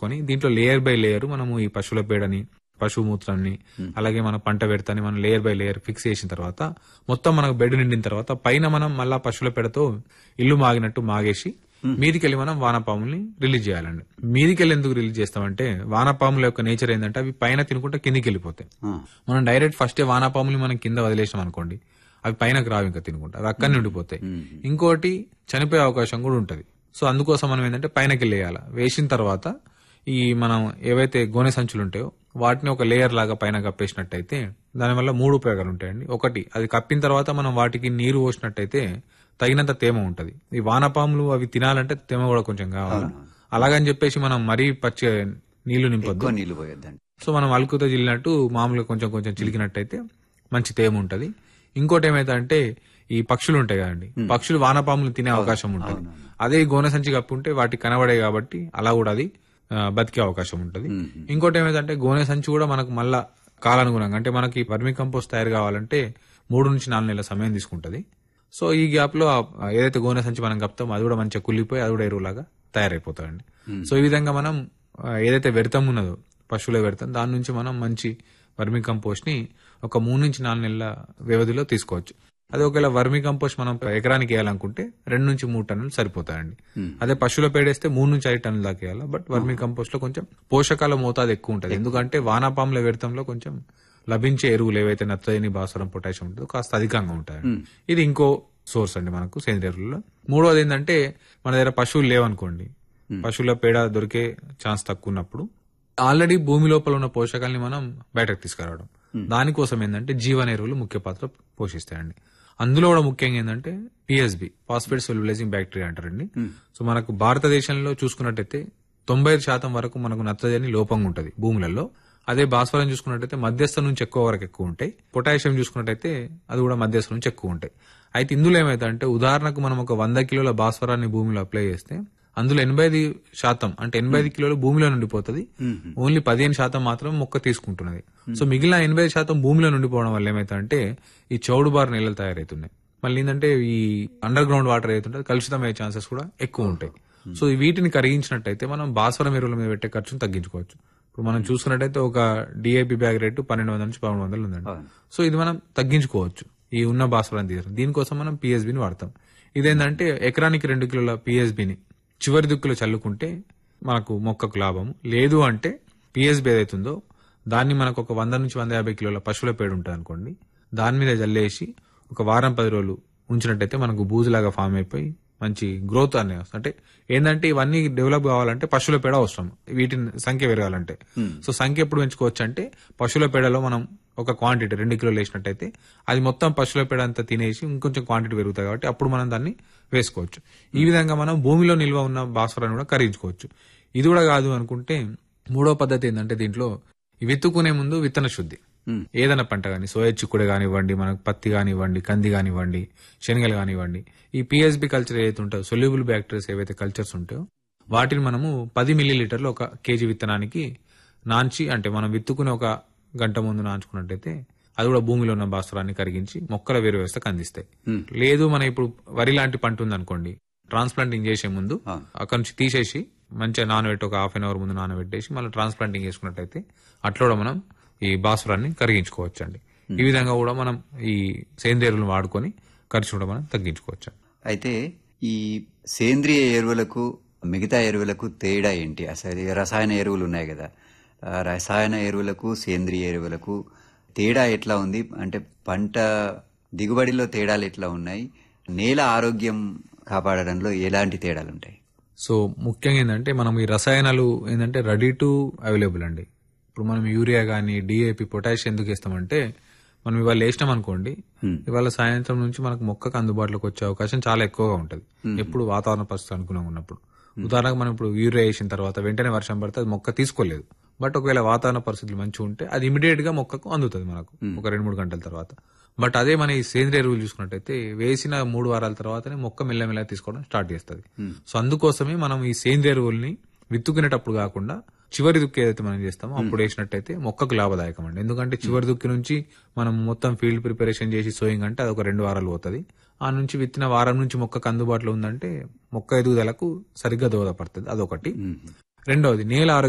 చేసుకొని దీంట్లో layer by layer మనము ఈ పశువుల పేడని పశువు మూత్రాన్ని అలాగే మన పంట పెడతని మనం లేయర్ బై లేయర్ ఫిక్స్ చేసిన తర్వాత మొత్తం మనకు బెడ్ నిండిన తర్వాత పైన మనం మళ్ళా పశువుల పేడతో ఇల్లు మాగినట్టు మాగేసి మీదికెళ్ళి మనం వానపాముల్ని రిలీజ్ చేయాలండి మీదికెళ్ళి ఎందుకు రిలీజ్ చేస్తామంటే వానపాముల యొక్క నేచర్ ఏంటంటే అవి పైన తినుకుంటే కిందికి వెళ్ళిపోతాయి ఆ, మనం డైరెక్ట్ ఫస్టే వానపాములు మనం కింద వదిలేసాం అనుకోండి అవి పైనకి రావు ఇంకా తినుకుంటా అవి అక్కడనే ఉండిపోతాయి ఇంకోటి చనిపోయే అవకాశం కూడా ఉంటది సో అందుకోసం మనం ఏంటంటే పైనకి వేయాల వేసిన తర్వాత ఈ మనం ఏవైతే గోనె సంచులు ఉంటాయో వాటిని ఒక లేయర్ లాగా పైన కప్పేసినట్టయితే దానివల్ల మూడు ఉపయోగాలు ఉంటాయండి ఒకటి అది కప్పిన తర్వాత మనం వాటికి నీరు పోసినట్టయితే తగినంత తేమ ఉంటది ఈ వానపాములు అవి తినాలంటే తేమ కూడా కొంచెం కావాలి అలాగని చెప్పేసి మనం మరీ పచ్చి నీళ్లు నింపొద్దు ఎక్కువ నీళ్లు పోయొద్దండి సో మనం అలుకుతో చిల్లినట్టు మామూలుగా కొంచెం కొంచెం చిలికినట్టయితే మంచి తేమ ఉంటది ఇంకోటి ఏమైతే అంటే ఈ పక్షులు ఉంటాయి కదండి పక్షులు వానపాములు తినే అవకాశం ఉంటుంది అదే ఈ గోనె సంచి కప్పుంటే వాటికి కనబడే కాబట్టి అలా కూడా అది ఆ, బతికే అవకాశం ఉంటుంది ఇంకోటి ఏమైందంటే గోనె సంచి కూడా మనకు మళ్ళా కాలానుగుణంగా అంటే మనకి వర్మి కంపోస్ట్ తయారు కావాలంటే మూడు నుంచి నాలుగు నెలల సమయం తీసుకుంటది సో ఈ గ్యాప్ లో ఆ ఏదైతే గోనె సంచి మనం కప్తామో అది కూడా మంచిగా కుళ్ళిపోయి అది కూడా ఎరువులాగా తయారైపోతాయండి సో ఈ విధంగా మనం ఆ, ఏదైతే వ్యర్థం ఉన్నదో పశువుల వ్యర్థం దాని నుంచి మనం మంచి వర్మి కంపోస్ట్ ని ఒక మూడు నుంచి నాలుగు నెలల వ్యవధిలో తీసుకోవచ్చు అదే ఒకవేళ వర్మి కంపోస్ట్ మనం ఎకరానికి వేయాలనుకుంటే రెండు నుంచి మూడు టన్నులు సరిపోతాయండి అదే పశువుల పేడేస్తే మూడు నుంచి ఐదు టన్నుల దాకా వేయాలి బట్ వర్మి కంపోస్ట్ లో కొంచెం పోషకాల మోతాదు ఎక్కువ ఉంటుంది ఎందుకంటే వానాపాముల వ్యర్థంలో కొంచెం లభించే ఎరువులు ఏవైతే నత్రజని భాస్వరం పొటాషియం ఉంటుందో కాస్త అధికంగా ఉంటాయండి ఇది ఇంకో సోర్స్ అండి మనకు సేంద్రియ ఎరువుల్లో మూడోది ఏంటంటే మన దగ్గర పశువులు లేవనుకోండి పశువుల పేడ దొరికే ఛాన్స్ తక్కువ ఉన్నప్పుడు ఆల్రెడీ భూమి లోపల ఉన్న పోషకాలని మనం బయటకు తీసుకురావడం దానికోసం ఏంటంటే జీవన ఎరువులు ముఖ్య పాత్ర పోషిస్తాయండి అందులో కూడా ముఖ్యంగా ఏంటంటే పిఎస్బి ఫాస్ఫేట్ సొల్యులైజింగ్ బ్యాక్టీరియా అంటారండి సో మనకు భారతదేశంలో చూసుకున్నట్టయితే తొంభై శాతం వరకు మనకు నత్రజని లోపంగా ఉంటది భూములలో అదే భాస్వరం చూసుకున్నట్టయితే మధ్యస్థ నుంచి ఎక్కువ వరకు ఎక్కువ ఉంటాయి పొటాషియం చూసుకున్నట్టయితే అది కూడా మధ్యస్థ నుంచి ఎక్కువ ఉంటాయి అయితే ఇందులో ఏమైతే అంటే ఉదాహరణకు మనం ఒక వంద కిలోల భాస్వరాన్ని భూమిలో అప్లై చేస్తే అందులో ఎనభై ఐదు శాతం అంటే ఎనభై ఐదు కిలోలు భూమిలో నుండిపోతుంది ఓన్లీ పదిహేను శాతం మాత్రం మొక్క తీసుకుంటున్నది సో మిగిలిన ఎనభై ఐదు శాతం భూమిలో నుండిపోవడం వల్ల ఏమైతే అంటే ఈ చౌడు బార్ నీళ్ళు తయారవుతున్నాయి మళ్ళీ ఏంటంటే ఈ అండర్ గ్రౌండ్ వాటర్ అవుతుంటే కలుషితం అయ్యే ఛాన్సెస్ కూడా ఎక్కువ ఉంటాయి సో ఈ వీటిని కరిగించినట్టయితే మనం భాస్వరం ఎరువుల మీద పెట్టే ఖర్చును తగ్గించుకోవచ్చు ఇప్పుడు మనం చూసుకున్నట్టయితే ఒక డిఏపి బ్యాగ్ రేటు పన్నెండు వందల నుంచి పదమూడు వందలు ఉందండి సో ఇది మనం తగ్గించుకోవచ్చు ఈ ఉన్న భాస్వరం తీయడం దీనికోసం మనం పిఎస్బిని వాడతాం ఇదేంటంటే ఎకరానికి రెండు కిలోల పిఎస్బిని చివరి దిక్కులో చల్లుకుంటే మనకు మొక్కకు లాభం లేదు అంటే పిఎస్బి ఏదైతుందో దాన్ని మనకు ఒక వంద నుంచి వంద యాభై కిలోల పశువుల పేడ ఉంటుంది అనుకోండి దాని మీద జల్లేసి ఒక వారం పది రోజులు ఉంచినట్టయితే మనకు బూజులాగా ఫామ్ అయిపోయి మంచి గ్రోత్ అనే వస్తుంది అంటే ఏంటంటే ఇవన్నీ డెవలప్ కావాలంటే పశువుల పేడ అవసరం వీటిని సంఖ్య పెరగాలంటే సో సంఖ్య ఎప్పుడు పెంచుకోవచ్చు అంటే పశువుల పేడలో మనం ఒక క్వాంటిటీ రెండు కిలోలు వేసినట్టయితే అది మొత్తం పశువుల పేడ అంతా తినేసి ఇంకొంచెం క్వాంటిటీ పెరుగుతాయి కాబట్టి అప్పుడు మనం దాన్ని వేసుకోవచ్చు ఈ విధంగా మనం భూమిలో నిల్వ ఉన్న భాస్వరాన్ని కూడా కరిగించుకోవచ్చు ఇది కూడా కాదు అనుకుంటే మూడో పద్ధతి ఏంటంటే దీంట్లో ఈ విత్తుకునే ముందు విత్తన శుద్ధి ఏదైనా పంట కానీ సోయా చిక్కుడు కానివ్వండి మనకు పత్తి కానివ్వండి కంది కానివ్వండి శనగలు కానివ్వండి ఈ పిఎస్బి కల్చర్ ఏదైతే ఉంటాయో సొల్యూబుల్ బ్యాక్టీరియాస్ ఏవైతే కల్చర్స్ ఉంటాయో వాటిని మనము పది మిల్లీ లీటర్లు ఒక కేజీ విత్తనానికి నాంచి అంటే మనం విత్తుకుని ఒక గంట ముందు నాంచుకున్నట్టయితే అది కూడా భూమిలో ఉన్న భాస్వరాన్ని కరిగించి మొక్కల వేరు వ్యవస్థకు అందిస్తాయి లేదు మన ఇప్పుడు వరి లాంటి పంట ఉంది అనుకోండి ట్రాన్స్ప్లాంటింగ్ చేసే ముందు అక్కడ నుంచి తీసేసి మంచిగా నానబెట్టి ఒక హాఫ్ అన్ అవర్ ముందు నానబెట్టేసి మళ్ళీ ట్రాన్స్ప్లాంటింగ్ చేసుకున్నట్టయితే అట్లా కూడా మనం ఈ భాస్వరాన్ని కరిగించుకోవచ్చు అండి ఈ విధంగా కూడా మనం ఈ సేంద్రియ ఎరువులను వాడుకొని ఖర్చు కూడా మనం తగ్గించుకోవచ్చు అయితే ఈ సేంద్రియ ఎరువులకు మిగతా ఎరువులకు తేడా ఏంటి అసలు ఈ రసాయన ఎరువులు ఉన్నాయి కదా ఆ రసాయన ఎరువులకు సేంద్రియ ఎరువులకు తేడా ఎట్లా ఉంది అంటే పంట దిగుబడిలో తేడాలు ఎట్లా ఉన్నాయి నేల ఆరోగ్యం కాపాడడంలో ఎలాంటి తేడాలు ఉంటాయి సో ముఖ్యంగా ఏంటంటే మనం ఈ రసాయనాలు ఏంటంటే రెడీ టు అవైలబుల్ అండి ఇప్పుడు మనం యూరియా కానీ డిఏపి పొటాషియం ఎందుకు ఇస్తామంటే మనం ఇవాళ వేసినాం అనుకోండి ఇవాళ సాయంత్రం నుంచి మనకు మొక్కకు అందుబాటులోకి వచ్చే అవకాశం చాలా ఎక్కువగా ఉంటుంది ఎప్పుడు వాతావరణ పరిస్థితి అనుకూలంగా ఉన్నప్పుడు ఉదాహరణకు మనం ఇప్పుడు యూరియా వేసిన తర్వాత వెంటనే వర్షం పడితే అది మొక్క తీసుకోలేదు బట్ ఒకవేళ వాతావరణ పరిస్థితులు మంచిగా ఉంటే అది ఇమీడియట్ గా మొక్కకు అందుతుంది మనకు ఒక రెండు మూడు గంటల తర్వాత బట్ అదే మన ఈ సేంద్రియ ఎరువులు చూసుకున్నట్టయితే వేసిన మూడు వారాల తర్వాతనే మొక్క మెల్లమెల్ల తీసుకోవడం స్టార్ట్ చేస్తుంది సో అందుకోసమే మనం ఈ సేంద్రియ ఎరువుల్ని విత్తుకునేటప్పుడు కాకుండా చివరి దుక్కి ఏదైతే మనం చేస్తామో అప్పుడు వేసినట్టయితే మొక్కకు లాభదాయకం అండి ఎందుకంటే చివరి దుక్కి నుంచి మనం మొత్తం ఫీల్డ్ ప్రిపరేషన్ చేసి సోయింగ్ అంటే అది ఒక రెండు వారాలు పోతుంది ఆ నుంచి విత్తిన వారం నుంచి మొక్కకు అందుబాటులో ఉందంటే మొక్క ఎదుగుదలకు సరిగ్గా దోహదపడుతుంది అదొకటి రెండవది నేల ఆరోగ్యం